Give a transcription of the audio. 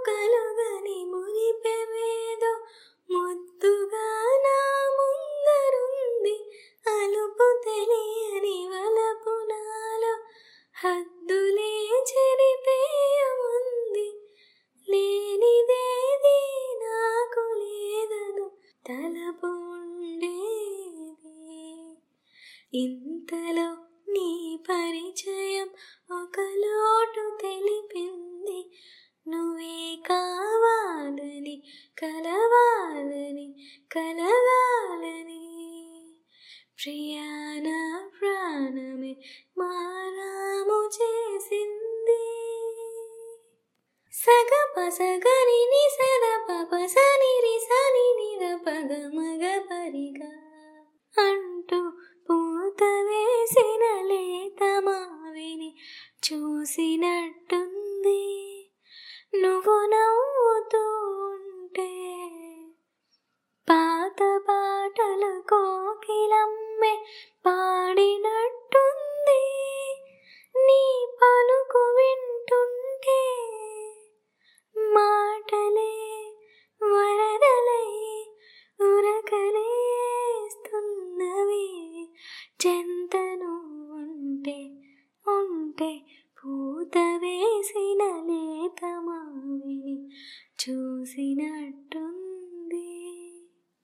కలుగని మునిపెవేదో ముద్దుగా నా ముందరుంది అలుపు తెలియని వలపు నాలో హద్దులే చెరిపేయముంది లేనిదేది నాకు లేదను తలపు ఉండేది ఇంతలో నీ పరిచయం ఒక లోటు తెలిపింది నువ్వే కావాలని కలవాలని కలగాలని ప్రియాన ప్రాణమే మారాము చేసింది సగ పసగని ని సద పప సని రి సని నిద పగ మగ పరిగా అంటూ పూత వేసిన లేత మావిని చూసినట్టుంది నువ్వు నవ్వుతూ ఉంటే పాత పాటలు కోకిలమ్మే పాడినట్టు